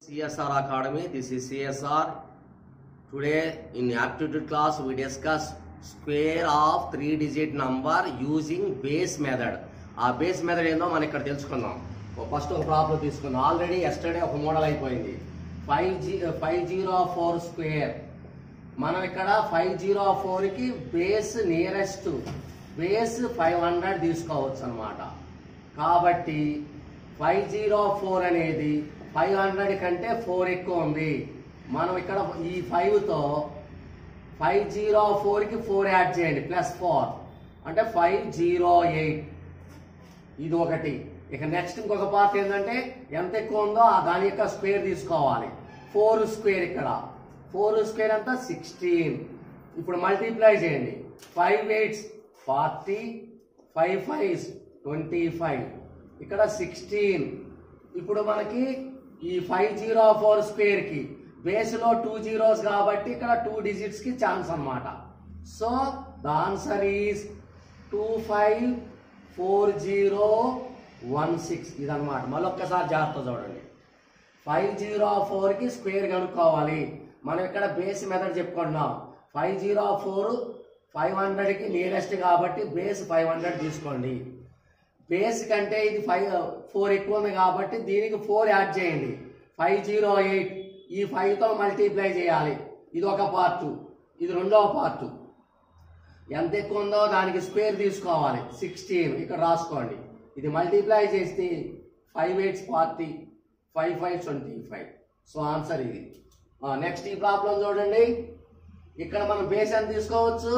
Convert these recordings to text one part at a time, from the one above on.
CSR Academy. This is CSR. Today in aptitude class we discuss square of three digit number using base method. ఆ base method ఏందో మనం ఇక్కడ తెలుసుకుందాం first ఒక problem తీసుకుందాం already yesterday ఒక model అయిపోయింది five G five zero four square మనం ఇక్కడ ఫైవ్ జీరో ఫోర్కి base nearest base five hundred తీసుకోవచ్చు అనమాట కాబట్టి ఫైవ్ జీరో ఫోర్ అనేది ఫైవ్ హండ్రెడ్ కంటే ఫోర్ ఎక్కువ ఉంది మనం ఇక్కడ ఈ ఫైవ్తో ఫైవ్ జీరో ఫోర్కి ఫోర్ యాడ్ చేయండి ప్లస్ ఫోర్ అంటే ఫైవ్ జీరో ఎయిట్ ఇది ఒకటి ఇక నెక్స్ట్ ఇంకొక పార్ట్ ఏంటంటే ఎంత ఎక్కువ ఉందో ఆ దాని యొక్క స్క్వేర్ తీసుకోవాలి ఫోర్ స్క్వేర్ ఇక్కడ ఫోర్ స్క్వేర్ అంతా సిక్స్టీన్ ఇప్పుడు మల్టిప్లై చేయండి five eights forty five fives twenty five ఇక్కడ సిక్స్టీన్ ఇప్పుడు మనకి ఈ ఫైవ్ జీరో ఫోర్ స్క్వేర్కి బేస్లో టూ జీరోస్ కాబట్టి ఇక్కడ టూ డిజిట్స్కి ఛాన్స్ అన్నమాట so the answer is two five four zero one six ఇదన్నమాట మళ్ళొక్కసారి జాగ్రత్త చూడండి ఫైవ్ జీరో ఫోర్కి స్క్వేర్ కనుక్కోవాలి మనం ఇక్కడ బేస్ మెథడ్ చెప్పుకుంటున్నాం ఫైవ్ జీరో ఫోర్ ఫైవ్ హండ్రెడ్కి నియరెస్ట్ కాబట్టి బేస్ ఫైవ్ హండ్రెడ్ తీసుకోండి బేస్ కంటే ఇది ఫైవ్ ఫోర్ ఎక్కువ ఉంది కాబట్టి దీనికి ఫోర్ యాడ్ చేయండి ఫైవ్ జీరో ఎయిట్ ఈ ఫైవ్తో మల్టిప్లై చేయాలి ఇది ఒక పార్టు ఇది రెండవ పార్టు ఎంత ఎక్కువ ఉందో దానికి స్క్వేర్ తీసుకోవాలి సిక్స్టీన్ ఇక్కడ రాసుకోండి ఇది మల్టిప్లై చేస్తే five eights forty five five twenty five so answer ఇది నెక్స్ట్ ఈ ప్రాబ్లం చూడండి ఇక్కడ మనం బేస్ ఎంత తీసుకోవచ్చు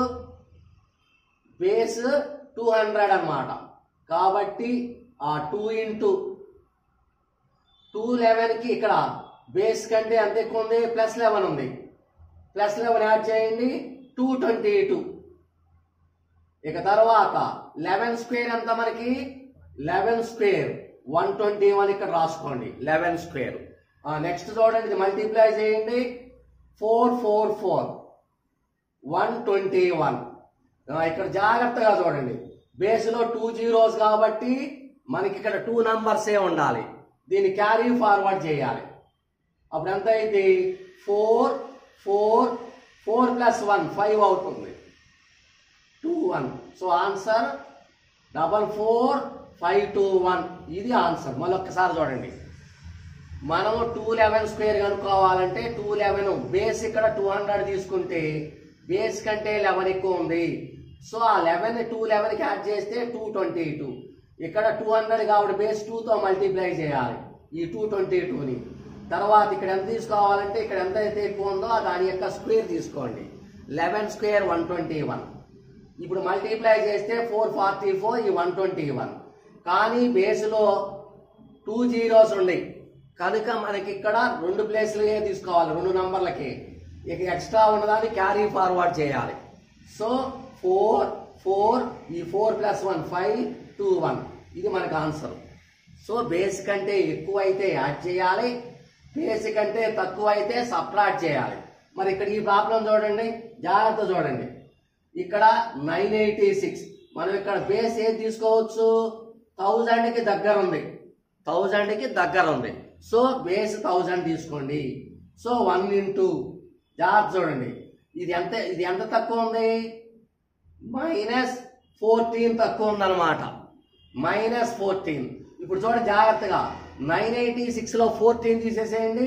బేస్ టూ హండ్రెడ్ అనమాట కాబట్టి ఆ టూ ఇంటూ టూ లెవెన్కి ఇక్కడ బేస్ కంటే ఎంత ఎక్కువ ఉంది ప్లస్ లెవెన్ ఉంది ప్లస్ లెవెన్ యాడ్ చేయండి టూ ట్వంటీ టూ ఇక తర్వాత లెవెన్ స్క్వేర్ ఎంత మనకి eleven square one twenty one ఇక్కడ రాసుకోండి లెవెన్ స్క్వేర్ నెక్స్ట్ చూడండి ఇది మల్టిప్లై చేయండి four four four one twenty one ఇక్కడ జాగ్రత్తగా చూడండి బేస్లో టూ జీరోస్ కాబట్టి మనకి ఇక్కడ టూ నంబర్సే ఉండాలి దీన్ని క్యారీ ఫార్వర్డ్ చేయాలి అప్పుడు ఎంత అయింది four four four plus one five అవుతుంది two one so answer double four five two one ఇది ఆన్సర్ మళ్ళీ ఒక్కసారి చూడండి మనం టూ లెవెన్ స్క్వేర్ కనుక్కోవాలంటే టూ లెవెన్ బేస్ ఇక్కడ టూ హండ్రెడ్ తీసుకుంటే బేస్ కంటే లెవెన్ ఎక్కువ ఉంది సో ఆ లెవెన్ టూ లెవెన్కి యాడ్ చేస్తే టూ ట్వంటీ టూ ఇక్కడ టూ హండ్రెడ్ కాబట్టి బేస్ టూతో మల్టిప్లై చేయాలి ఈ టూ ట్వంటీ టూని తర్వాత ఇక్కడ ఎంత తీసుకోవాలంటే ఇక్కడ ఎంత అయితే ఎక్కువ ఉందో దాని యొక్క స్క్వేర్ తీసుకోండి eleven square one twenty one ఇప్పుడు మల్టిప్లై చేస్తే ఫోర్ ఫార్టీ ఫోర్ ఈ వన్ ట్వంటీ వన్ కానీ బేస్లో టూ జీరోస్ ఉన్నాయి కనుక మనకి ఇక్కడ రెండు ప్లేస్లకే తీసుకోవాలి రెండు నంబర్లకి ఇక ఎక్స్ట్రా ఉన్నదాన్ని క్యారీ ఫార్వర్డ్ చేయాలి సో ఫోర్ ఫోర్ ఈ four plus one five two one ఇది మనకు ఆన్సర్ సో బేస్ కంటే ఎక్కువ అయితే యాడ్ చేయాలి బేస్ కంటే తక్కువ అయితే సప్రాట్ చేయాలి మరి ఇక్కడ ఈ ప్రాబ్లం చూడండి జాగ్రత్త చూడండి ఇక్కడ నైన్ ఎయిటీ సిక్స్ మనం ఇక్కడ బేస్ ఏది తీసుకోవచ్చు థౌజండ్కి దగ్గర ఉంది థౌజండ్కి దగ్గర ఉంది సో బేస్ థౌజండ్ తీసుకోండి సో వన్ ఇంటూ జాగ్రత్త చూడండి ఇది ఎంత ఇది ఎంత తక్కువ ఉంది మైనస్ ఫోర్టీన్ తక్కువ ఉందన్నమాట మైనస్ ఫోర్టీన్ ఇప్పుడు చూడండి జాగ్రత్తగా నైన్ ఎయిటీ సిక్స్లో ఫోర్టీన్ తీసేసేయండి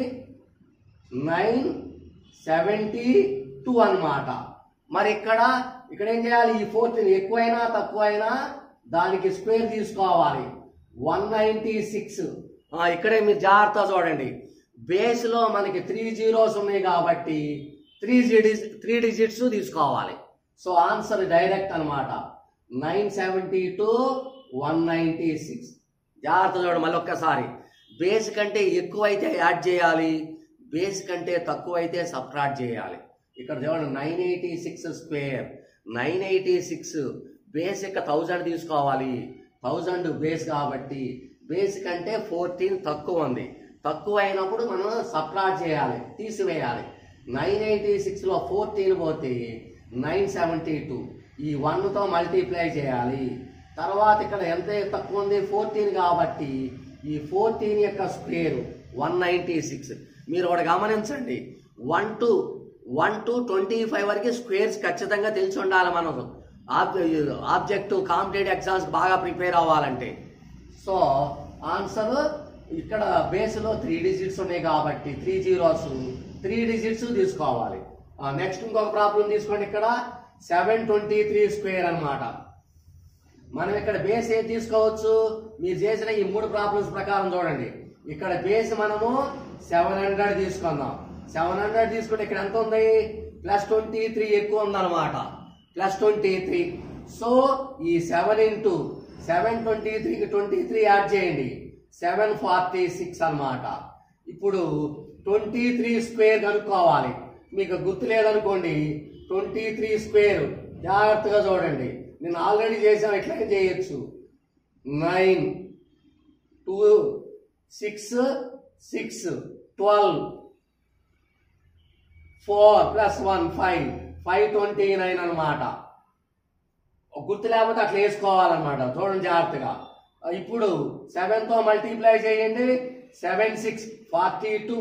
నైన్ సెవెంటీ టూ అనమాట మరి ఇక్కడ ఇక్కడ ఏం చేయాలి ఈ ఫోర్టీన్ ఎక్కువైనా తక్కువైనా దానికి స్క్వేర్ తీసుకోవాలి వన్ నైంటీ సిక్స్ ఇక్కడే మీరు జాగ్రత్త చూడండి బేస్లో మనకి త్రీ జీరోస్ ఉన్నాయి కాబట్టి త్రీ డిజిట్స్ త్రీ డిజిట్స్ తీసుకోవాలి సో ఆన్సర్ డైరెక్ట్ అనమాట nine seventy two one ninety six జాగ్రత్త చూడండి మళ్ళీ ఒక్కసారి బేస్ కంటే ఎక్కువ అయితే యాడ్ చేయాలి బేస్ కంటే తక్కువ అయితే సబ్ట్రాక్ట్ చేయాలి ఇక్కడ చూడండి nine eighty six square nine eighty six base ఇక థౌజండ్ తీసుకోవాలి థౌజండ్ బేస్ కాబట్టి బేస్ కంటే ఫోర్టీన్ తక్కువ ఉంది తక్కువ అయినప్పుడు మనం సబ్ట్రాక్ట్ చేయాలి తీసివేయాలి నైన్ ఎయిటీ సిక్స్లో ఫోర్టీన్ పోతే నైన్ సెవెంటీ టూ ఈ వన్తో మల్టిప్లై చేయాలి తర్వాత ఇక్కడ ఎంత తక్కువ ఉంది ఫోర్టీన్ కాబట్టి ఈ ఫోర్టీన్ యొక్క స్క్వేర్ వన్ నైంటీ సిక్స్ మీరు ఒకటి గమనించండి one to one to twenty five వరకు స్క్వేర్స్ ఖచ్చితంగా తెలిసి ఉండాలి మనం ఆబ్జెక్ట్ కాంపిటేటివ్ ఎగ్జామ్స్ బాగా ప్రిపేర్ అవ్వాలంటే సో ఆన్సర్ ఇక్కడ బేస్లో త్రీ డిజిట్స్ ఉన్నాయి కాబట్టి త్రీ జీరోస్ త్రీ డిజిట్స్ తీసుకోవాలి నెక్స్ట్ ఇంకొక ప్రాబ్లం తీసుకోండి ఇక్కడ సెవెన్ ట్వంటీ త్రీ స్క్వేర్ అన్నమాట మనం ఇక్కడ బేస్ ఏది తీసుకోవచ్చు మీరు చేసిన ఈ మూడు ప్రాబ్లమ్స్ ప్రకారం చూడండి ఇక్కడ బేస్ మనము సెవెన్ హండ్రెడ్ తీసుకుందాం సెవెన్ హండ్రెడ్ తీసుకుంటే ఇక్కడ ఎంత ఉంది ప్లస్ ట్వంటీ త్రీ ఎక్కువ ఉందన్నమాట ప్లస్ ట్వంటీ త్రీ సో ఈ సెవెన్ ఇంటూ సెవెన్ ట్వంటీ త్రీకి ట్వంటీ త్రీ యాడ్ చేయండి సెవెన్ ఫార్టీ సిక్స్ అన్నమాట ఇప్పుడు ట్వంటీ త్రీ స్క్వేర్ కనుక్కోవాలి మీకు గుర్తు లేదనుకోండి ట్వంటీ త్రీ స్క్వేర్ జాగ్రత్తగా చూడండి నేను ఆల్రెడీ చేసాను ఇట్లనే చేయొచ్చు nine two six six twelve four plus one five five twenty nine అనమాట గుర్తు లేకపోతే అట్లా వేసుకోవాలన్నమాట చూడండి జాగ్రత్తగా ఇప్పుడు సెవెన్తో మల్టిప్లై చేయండి seven six forty two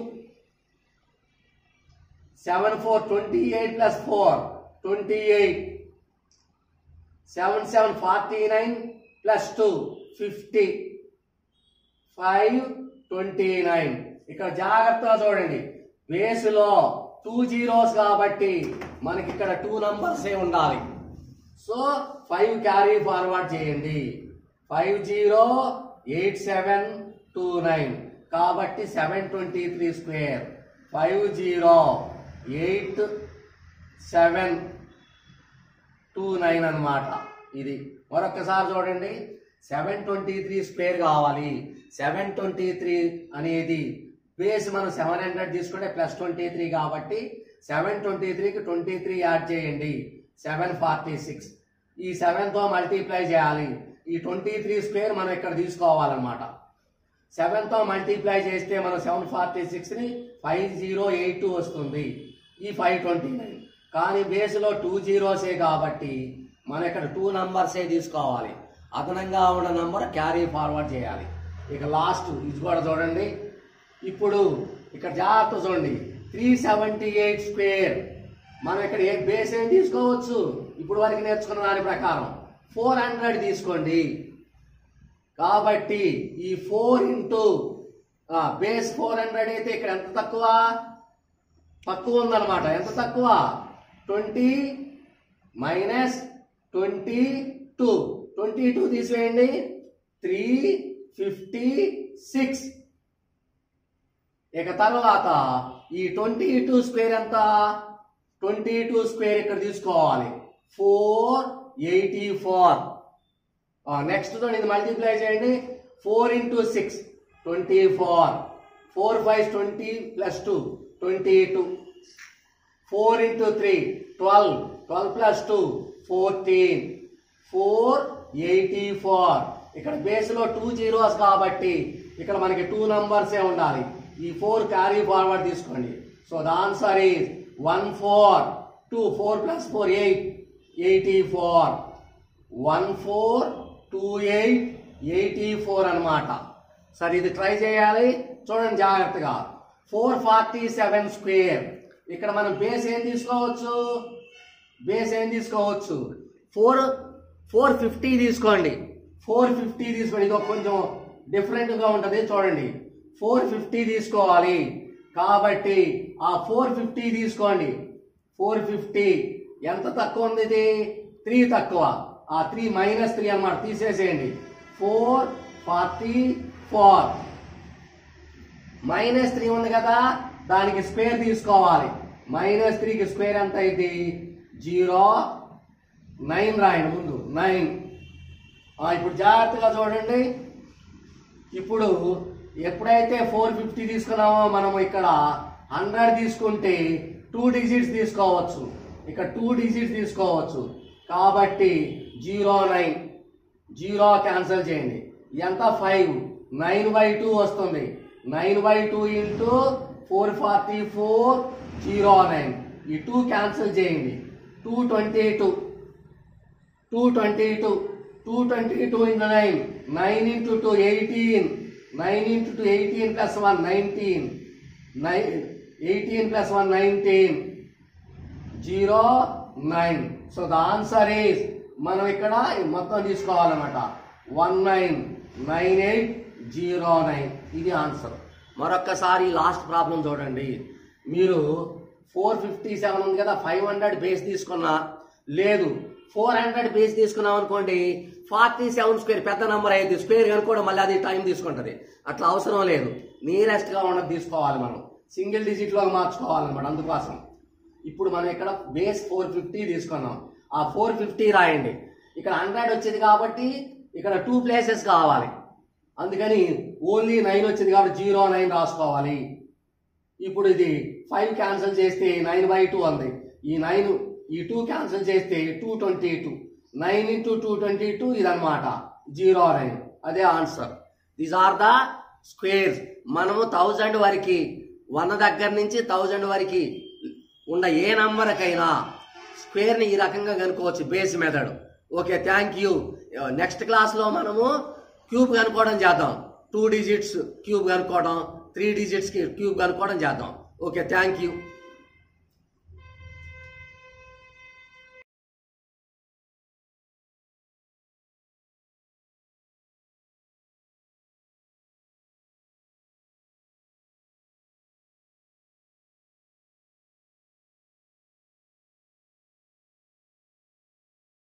seven four twenty eight plus four twenty eight seven seven forty nine plus two fifty five twenty nine ఇక్కడ జాగ్రత్తగా చూడండి బేస్లో టూ జీరోస్ కాబట్టి మనకి ఇక్కడ టూ నంబర్స్ ఏ ఉండాలి సో ఫైవ్ క్యారీ ఫార్వర్డ్ చేయండి five zero eight seven two nine కాబట్టి seven twenty three square five zero eight seven two nine అనమాట ఇది మరొకసారి చూడండి సెవెన్ ట్వంటీ త్రీ స్క్వేర్ కావాలి సెవెన్ ట్వంటీ త్రీ అనేది బేస్ మనం సెవెన్ హండ్రెడ్ తీసుకుంటే ప్లస్ ట్వంటీ త్రీ కాబట్టి సెవెన్ ట్వంటీ త్రీకి ట్వంటీ త్రీ యాడ్ చేయండి సెవెన్ ఫార్టీ సిక్స్ ఈ సెవెన్తో మల్టిప్లై చేయాలి ఈ ట్వంటీ త్రీ స్క్వేర్ మనం ఇక్కడ తీసుకోవాలన్నమాట సెవెన్తో మల్టిప్లై చేస్తే మనం సెవెన్ ఫార్టీ సిక్స్ని ఫైవ్ జీరో ఎయిట్ టూ వస్తుంది ఈ ఫైవ్ ట్వంటీ నైన్ కానీ బేస్లో టూ జీరోసే కాబట్టి మనం ఇక్కడ టూ నంబర్సే తీసుకోవాలి అదనంగా ఉన్న నంబర్ క్యారీ ఫార్వర్డ్ చేయాలి ఇక లాస్ట్ ఇది కూడా చూడండి ఇప్పుడు ఇక్కడ జాగ్రత్త చూడండి త్రీ సెవెంటీ ఎయిట్ స్క్వేర్ మనం ఇక్కడ ఏ బేస్ ఏం తీసుకోవచ్చు ఇప్పుడు వరకు నేర్చుకున్న దాని ప్రకారం ఫోర్ హండ్రెడ్ తీసుకోండి కాబట్టి ఈ four into base four hundred అయితే ఇక్కడ ఎంత తక్కువ తక్కువ ఉందన్నమాట ఎంత తక్కువ twenty minus twenty two twenty two తీసివేయండి త్రీ ఫిఫ్టీ సిక్స్ ఇక తర్వాత ఈ ట్వంటీ టూ స్క్వేర్ ఎంత ట్వంటీ టూ స్క్వేర్ ఇక్కడ తీసుకోవాలి ఫోర్ ఎయిటీ ఫోర్ నెక్స్ట్ తో ఇది మల్టిప్లై చేయండి four into six twenty four four five twenty plus two twenty two four into three twelve twelve plus two fourteen four eighty four ఇక్కడ బేస్లో two zeros కాబట్టి ఇక్కడ మనకి టూ నంబర్సే ఉండాలి ఈ ఫోర్ క్యారీ ఫార్వర్డ్ తీసుకోండి so the answer is one four two four plus four eight eighty four one four two eight eighty four అనమాట సరే ఇది ట్రై చేయాలి చూడండి జాగ్రత్తగా ఫోర్ ఫార్టీ సెవెన్ స్క్వేర్ ఇక్కడ మనం బేస్ ఏం తీసుకోవచ్చు బేస్ ఏం తీసుకోవచ్చు ఫోర్ ఫోర్ ఫిఫ్టీ తీసుకోండి ఫోర్ ఫిఫ్టీ తీసుకోండి ఇది ఒక కొంచెం డిఫరెంట్గా ఉంటుంది చూడండి ఫోర్ ఫిఫ్టీ తీసుకోవాలి కాబట్టి ఆ ఫోర్ ఫిఫ్టీ తీసుకోండి ఫోర్ ఫిఫ్టీ ఎంత తక్కువ ఉంది ఇది త్రీ తక్కువ ఆ త్రీ మైనస్ త్రీ అన్నమాట తీసేసేయండి four forty four minus three ఉంది కదా దానికి స్క్వేర్ తీసుకోవాలి మైనస్ త్రీకి స్క్వేర్ ఎంత అయింది జీరో నైన్ రాయండి ముందు నైన్ ఇప్పుడు జాగ్రత్తగా చూడండి ఇప్పుడు ఎప్పుడైతే ఫోర్ ఫిఫ్టీ తీసుకున్నామో మనం ఇక్కడ హండ్రెడ్ తీసుకుంటే టూ డిజిట్స్ తీసుకోవచ్చు ఇక్కడ టూ డిజిట్స్ తీసుకోవచ్చు కాబట్టి జీరో నైన్ జీరో క్యాన్సిల్ చేయండి ఎంత ఫైవ్ నైన్ బై టూ వస్తుంది nine by two into four forty four zero nine ఈ టూ క్యాన్సిల్ చేయండి two twenty two two twenty two two twenty two into nine nine into two eighteen nine into two eighteen plus one nineteen nine eighteen plus one nineteen zero nine so the answer is మనం ఇక్కడ మొత్తం తీసుకోవాలన్నమాట one nine nine eight zero nine ఇది answer మరొక్కసారి last problem చూడండి మీరు four fifty seven ఉంది కదా ఫైవ్ హండ్రెడ్ బేస్ తీసుకున్నా లేదు ఫోర్ హండ్రెడ్ బేస్ తీసుకున్నాం అనుకోండి ఫార్టీ సెవెన్ స్క్వేర్ పెద్ద నెంబర్ అయింది స్క్వేర్ కనుక్కోవడం మళ్ళీ అది టైం తీసుకుంటది అట్లా అవసరం లేదు నియరెస్ట్ గా ఉన్నది తీసుకోవాలి మనం సింగిల్ డిజిట్ లో మార్చుకోవాలన్నమాట అందుకోసం ఇప్పుడు మనం ఇక్కడ బేస్ ఫోర్ ఫిఫ్టీ తీసుకున్నాం ఆ ఫోర్ ఫిఫ్టీ రాయండి ఇక్కడ హండ్రెడ్ వచ్చేది కాబట్టి ఇక్కడ టూ ప్లేసెస్ కావాలి అందుకని ఓన్లీ నైన్ వచ్చింది కాబట్టి జీరో నైన్ రాసుకోవాలి ఇప్పుడు ఇది ఫైవ్ క్యాన్సిల్ చేస్తే నైన్ బై టూ ఉంది ఈ నైన్ ఈ టూ క్యాన్సిల్ చేస్తే two twenty two nine into two twenty two ఇదన్నమాట జీరో నైన్ అదే answer these are the squares మనము థౌజండ్ వరకు వన్ దగ్గర నుంచి థౌజండ్ వరకు ఉన్న ఏ నంబర్కైనా స్క్వేర్ని ఈ రకంగా కనుక్కోవచ్చు base method okay thank you next క్లాస్లో మనము క్యూబ్ కనుక్కోవడం చేద్దాం టూ డిజిట్స్ క్యూబ్ కనుక్కోవడం త్రీ డిజిట్స్కి క్యూబ్ కనుక్కోవడం చేద్దాం ఓకే థ్యాంక్ యూ